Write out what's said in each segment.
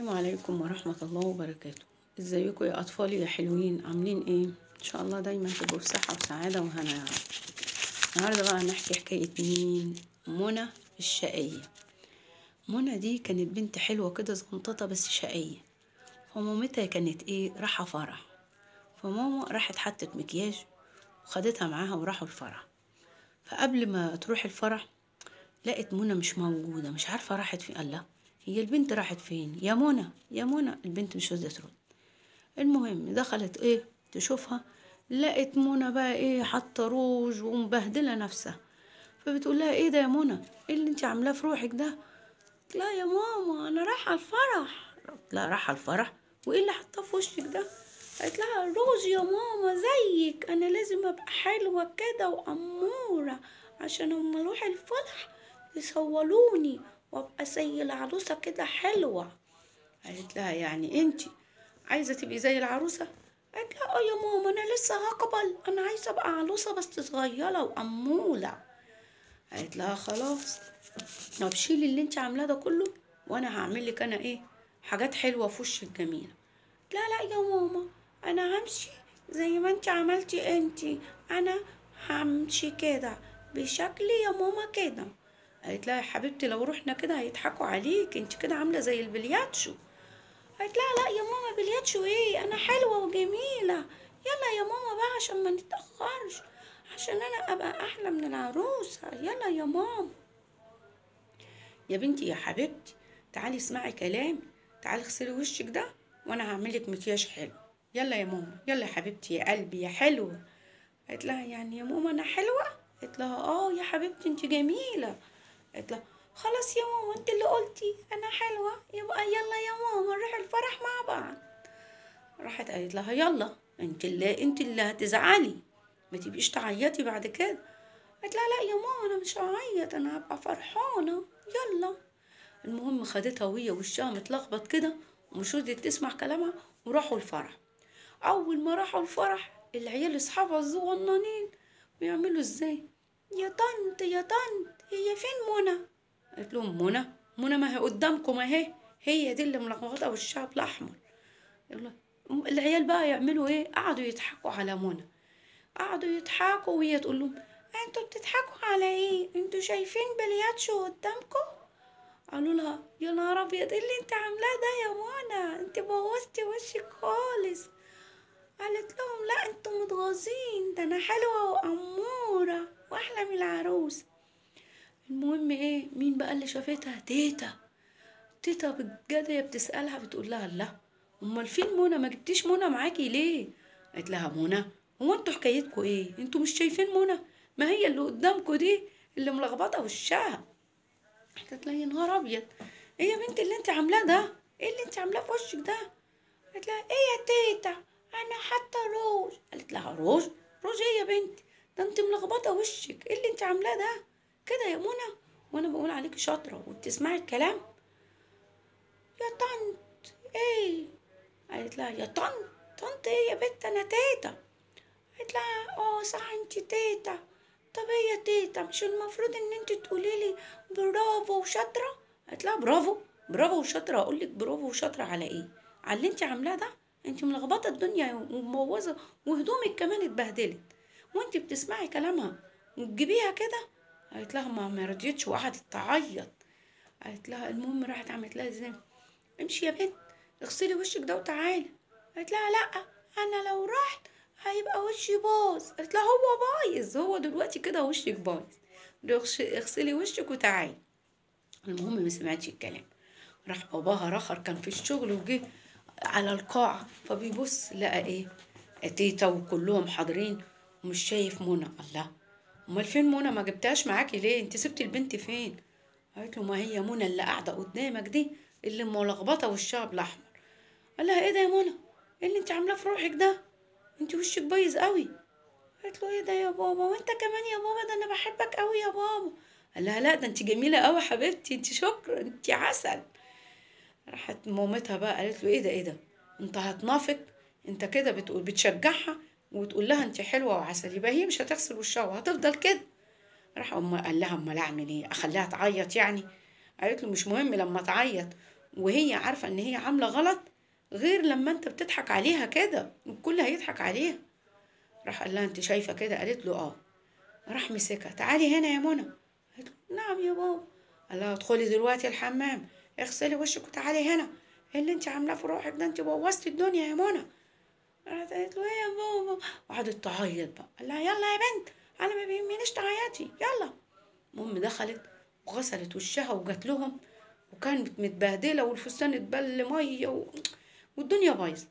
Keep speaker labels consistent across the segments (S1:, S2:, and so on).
S1: عليكم ورحمة الله وبركاته ازيكم يا اطفالي يا حلوين عاملين ايه ان شاء الله دايما تبقوا في صحة وسعادة وهنا يا رب النهاردة بقى هنحكي حكاية مين منى الشقية منى دي كانت بنت حلوة كده زنططة بس شقية فمامتها كانت ايه راحة فرح فماما راحت حطت مكياج وخدتها معاها وراحوا الفرح فقبل ما تروح الفرح لقت منى مش موجودة مش عارفة راحت فين الله هي البنت راحت فين يا منى يا منى البنت مش راضية ترد المهم دخلت ايه تشوفها لقت منى بقى ايه حاطة روج ومبهدلة نفسها فبتقول لها ايه ده يا منى ايه اللي انت عاملاه في روحك ده قالت لها يا ماما انا رايحة الفرح قالت لها رايحة الفرح وايه اللي حاطاه في وشك ده قالت لها الروج يا ماما زيك انا لازم ابقى حلوة كده وامورة عشان اما اروح الفرح يصولوني وابقى زي العروسة كده حلوة قالت لها يعني انت عايزة تبقي زي العروسة قالت لها اه يا ماما انا لسه هقبل انا عايزة ابقى عروسة بس صغيرة وأمولة قالت لها خلاص طب شيلي اللي انت عاملاه ده كله وانا هعمل لك انا ايه حاجات حلوة في وشك جميلة لا لا يا ماما انا همشي زي ما انت عملتي انت انا همشي كده بشكلي يا ماما كده قالت لها يا حبيبتي لو رحنا كده هيضحكوا عليك انت كده عامله زي البلياتشو قالت لها لا يا ماما بلياتشو ايه انا حلوه وجميله يلا يا ماما بقى عشان ما نتاخرش عشان انا ابقى احلى من العروسه يلا يا ماما يا بنتي يا حبيبتي تعالي اسمعي كلامي تعالي اغسلي وشك ده وانا هعمل لك مكياج حلو يلا يا ماما يلا يا حبيبتي يا قلبي يا حلوه قالت لها يعني يا ماما انا حلوه قالت لها اه يا حبيبتي انت جميله قالت لها خلاص يا ماما انت اللي قلتي انا حلوه يبقى يلا يا ماما نروح الفرح مع بعض راحت قالت لها يلا انت اللي انت اللي هتزعلي ما تبقيش تعيطي بعد كده قالت لها لا يا ماما انا مش هعيط انا هبقى فرحانه يلا المهم خدتها وهي وشها متلخبط كده ومش رضيت تسمع كلامها وراحوا الفرح اول ما راحوا الفرح العيال اصحابها الصغننين بيعملوا ازاي يا طنط يا طنط هي فين منى قالت لهم منى منى ما هي قدامكم اهي هي دي اللي ملخبطه وشها بالاحمر يلا العيال بقى يعملوا ايه قعدوا يضحكوا على منى قعدوا يضحكوا وهي تقول لهم انتوا بتضحكوا على ايه انتوا شايفين بلياتشو قدامكم قالوا لها يا نهار ابيض ايه اللي انت عاملاه ده يا منى انت بوظتي وشك خالص قالت لهم لا انتوا متغاظين ده انا حلوه واموره واحلى من العروس المهم ايه مين بقى اللي شافتها تيتا تيتا بجد هي بتسالها بتقول لها لا امال فين منى ما جبتيش منى معاكي ليه قالت لها منى هو انتوا حكايتكوا ايه انتوا مش شايفين منى ما هي اللي قدامكوا دي اللي ملخبطه وشها قالت لها يا نهار ابيض ايه يا بنتي اللي انت عاملاه ده ايه اللي انت عاملاه في وشك ده قالت لها ايه يا تيتا انا حاطه روج قالت لها روج روج ايه يا بنتي ده انت ملخبطه وشك ايه اللي انت عاملاه ده كده يا منى وانا بقول عليكي شاطره وبتسمعي الكلام يا طنط ايه قالت لها يا طنط طنط ايه يا بنت انا تيتا قالت لها اه صح انت تيتا طب ايه يا تيتا مش المفروض ان انت تقولي لي برافو وشاطره قالت لها برافو برافو وشاطره اقول لك برافو وشاطره على ايه على اللي انت عاملاه ده انت ملخبطه الدنيا ومبوظه وهدومك كمان اتبهدلت وانت بتسمعي كلامها وتجيبيها كده قالت لها ما ما رضيتش وقعدت تعيط قالت لها المهم راحت عملت لها زي امشي يا بنت اغسلي وشك ده وتعالي قالت لها لا انا لو رحت هيبقى وشي باظ قالت لها هو بايظ هو دلوقتي كده وشك بايظ اغسلي وشك وتعالي المهم ما سمعتش الكلام راح باباها رخر كان في الشغل وجه على القاعة فبيبص لقى ايه تيتا وكلهم حاضرين ومش شايف منى الله امال فين منى ما جبتهاش معاكي ليه انت سبتي البنت فين قالت له ما هي منى اللي قاعده قدامك دي اللي ملخبطه وشها بالاحمر قال لها ايه ده يا منى ايه اللي انت عاملاه في روحك ده انت وشك بايظ قوي قالت له ايه ده يا بابا وانت كمان يا بابا ده انا بحبك قوي يا بابا قال لها لا ده انت جميله قوي حبيبتي انت شكرا انت عسل راحت مامتها بقى قالت له ايه ده ايه ده انت هتنافق انت كده بتقول بتشجعها وتقول لها انت حلوه وعسل يبقى هي مش هتغسل وشها وهتفضل كده راح أم قال لها امال اعمل ايه اخليها تعيط يعني قالت له مش مهم لما تعيط وهي عارفة ان هي عاملة غلط غير لما انت بتضحك عليها كده الكل هيضحك عليها راح قال لها انت شايفة كده قالت له اه راح مسكها تعالي هنا يا منى قالت له نعم يا بابا قال لها ادخلي دلوقتي الحمام اغسلي وشك وتعالي هنا ايه اللي انت عاملاه في روحك ده انت بوظتي الدنيا يا منى راحت قالت له ايه يا بابا وقعدت تعيط بقى قال لها يلا يا بنت انا ما بيهمنيش تعيطي يلا المهم دخلت وغسلت وشها وجات لهم وكانت متبهدله والفستان اتبل ميه و... والدنيا بايظه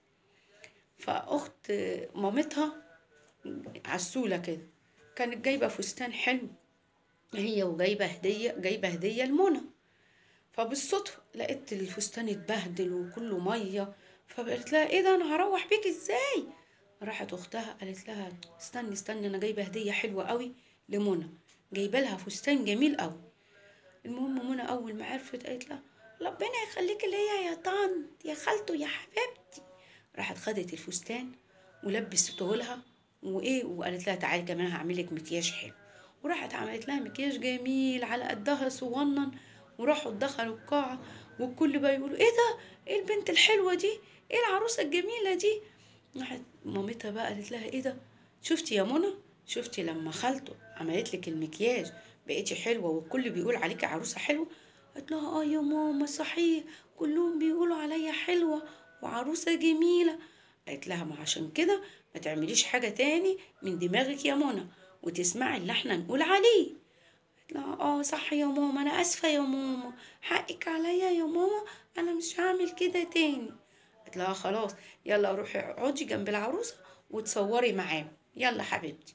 S1: فاخت مامتها عسوله كده كانت جايبه فستان حلو هي وجايبه هديه جايبه هديه لمنى فبالصدفه لقيت الفستان اتبهدل وكله ميه فقالت لها ايه ده انا هروح بيك ازاي راحت اختها قالت لها استني استني انا جايبه هديه حلوه قوي لمنى جايبه لها فستان جميل قوي المهم منى اول ما عرفت قالت لها ربنا يخليك ليا يا طنط يا خالته يا حبيبتي راحت خدت الفستان ولبسته لها وايه وقالت لها تعالي كمان هعمل لك مكياج حلو وراحت عملت لها مكياج جميل على قدها صغنن وراحوا دخلوا القاعة والكل بقى يقولوا ايه ده ايه البنت الحلوة دي ايه العروسة الجميلة دي راحت مامتها بقى قالت لها ايه ده شفتي يا منى شفتي لما خالته عملت لك المكياج بقيتي حلوة والكل بيقول عليكي عروسة حلوة قالت لها اه يا ماما صحيح كلهم بيقولوا عليا حلوة وعروسة جميلة قالت لها ما عشان كده ما تعمليش حاجة تاني من دماغك يا منى وتسمعي اللي احنا نقول عليه قالت لها اه صح يا ماما انا اسفة يا ماما حقك عليا يا ماما انا مش هعمل كده تاني قالت لها خلاص يلا روحي اقعدي جنب العروسة وتصوري معاهم يلا حبيبتي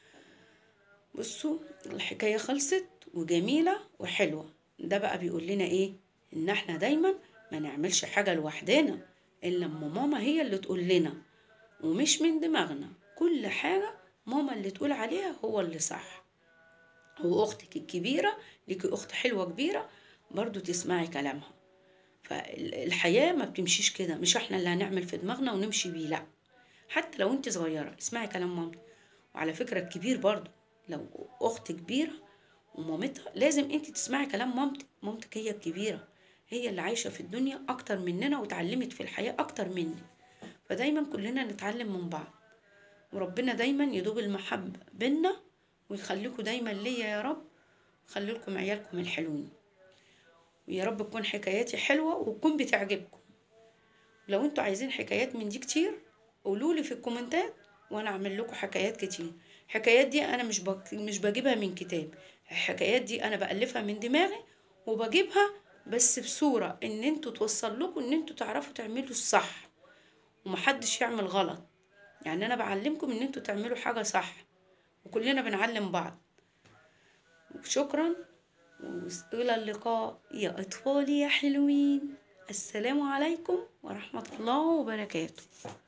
S1: بصوا الحكاية خلصت وجميلة وحلوة ده بقى بيقول لنا ايه ان احنا دايما ما نعملش حاجة لوحدنا الا لما ماما هي اللي تقول لنا ومش من دماغنا كل حاجة ماما اللي تقول عليها هو اللي صح واختك الكبيرة ليكي اخت حلوة كبيرة برضو تسمعي كلامها فالحياة ما بتمشيش كده مش احنا اللي هنعمل في دماغنا ونمشي بيه لا حتى لو انت صغيرة اسمعي كلام مامتك وعلى فكرة الكبير برضو لو اخت كبيرة ومامتها لازم انت تسمعي كلام مامتك مامتك هي الكبيرة هي اللي عايشة في الدنيا اكتر مننا وتعلمت في الحياة اكتر مني فدايما كلنا نتعلم من بعض وربنا دايما يدوب المحبة بينا ويخليكم دايما ليا يا رب ويخلي لكم عيالكم الحلوين ويا رب تكون حكاياتي حلوة وتكون بتعجبكم لو انتوا عايزين حكايات من دي كتير قولولي في الكومنتات وانا اعمل لكم حكايات كتير الحكايات دي انا مش بك... مش بجيبها من كتاب الحكايات دي انا بألفها من دماغي وبجيبها بس بصورة ان انتوا توصل لكم ان انتوا تعرفوا تعملوا الصح ومحدش يعمل غلط يعني انا بعلمكم ان انتوا تعملوا حاجة صح وكلنا بنعلم بعض وشكرا والى اللقاء يا اطفالي يا حلوين السلام عليكم ورحمة الله وبركاته